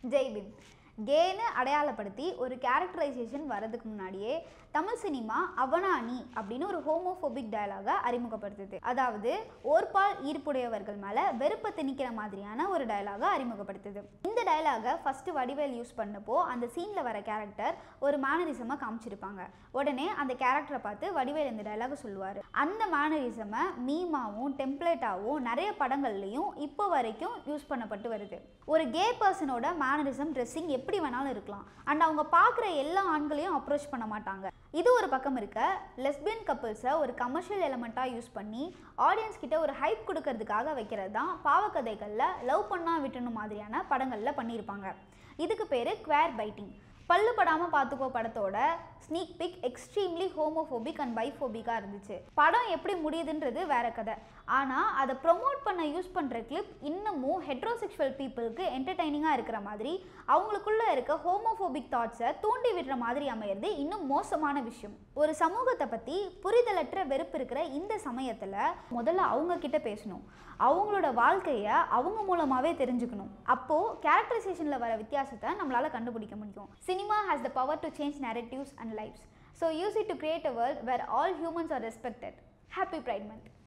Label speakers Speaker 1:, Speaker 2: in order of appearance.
Speaker 1: ஜெய்பின் கேன்னு அடையாளப்படுத்தி ஒரு கேரக்டரைசேஷன் வரதுக்கு முன்னாடியே தமிழ் சினிமா அவனா நீ அப்படின்னு ஒரு ஹோமோஃபோபிக் டயலாக அறிமுகப்படுத்துது அதாவது ஓர்பால் ஈர்ப்புடையவர்கள் மேலே வெறுப்பை திணிக்கிற மாதிரியான ஒரு டயலாக அறிமுகப்படுத்துது இந்த டயலாகை ஃபஸ்ட்டு வடிவேல் யூஸ் பண்ணப்போ அந்த சீனில் வர கேரக்டர் ஒரு மேனரிசமை காமிச்சிருப்பாங்க உடனே அந்த கேரக்டரை பார்த்து வடிவேல் இந்த டயலாக சொல்லுவார் அந்த மேனரிசமை மீமாவும் டெம்ப்ளேட்டாகவும் நிறைய படங்கள்லையும் இப்போ வரைக்கும் யூஸ் பண்ணப்பட்டு வருது ஒரு கே பர்சனோட மேனரிசம் ட்ரெஸ்ஸிங் எப்படி வேணாலும் இருக்கலாம் அண்ட் அவங்க பார்க்குற எல்லா ஆண்களையும் அப்ரோச் பண்ண மாட்டாங்க இது ஒரு பக்கம் இருக்க லெஸ்பியன் கப்புள்ஸை ஒரு கமர்ஷியல் எலமெண்ட்டாக யூஸ் பண்ணி ஆடியன்ஸ் கிட்ட ஒரு ஹைப் கொடுக்கறதுக்காக வைக்கிறது தான் பாவக்கதைகளில் லவ் பண்ணா விட்டணும் மாதிரியான படங்களில் பண்ணியிருப்பாங்க இதுக்கு பேர் குவேர் பைட்டிங் பல்லு படாமல் பார்த்துக்கோ படத்தோட sneak peek extremely homophobic and பைஃபோபிக்காக இருந்துச்சு படம் எப்படி முடியுதுன்றது வேற கதை ஆனால் அதை ப்ரொமோட் பண்ண யூஸ் பண்ணுற கிளிப் இன்னமும் ஹெட்ரோசெக்ஷுவல் பீப்புளுக்கு என்டர்டைனிங்காக இருக்கிற மாதிரி அவங்களுக்குள்ளே இருக்க ஹோமோஃபோபிக் தாட்ஸை தூண்டி விடுற மாதிரி அமையிறது இன்னும் மோசமான விஷயம் ஒரு சமூகத்தை பற்றி புரிதலற்ற வெறுப்பு இருக்கிற இந்த சமயத்தில் முதல்ல அவங்க கிட்ட பேசணும் அவங்களோட வாழ்க்கையை அவங்க மூலமாகவே தெரிஞ்சுக்கணும் அப்போது கேரக்டரைசேஷனில் வர வித்தியாசத்தை நம்மளால் கண்டுபிடிக்க முடியும் cinema has the power to change narratives and lifes so use it to create a world where all humans are respected happy pride month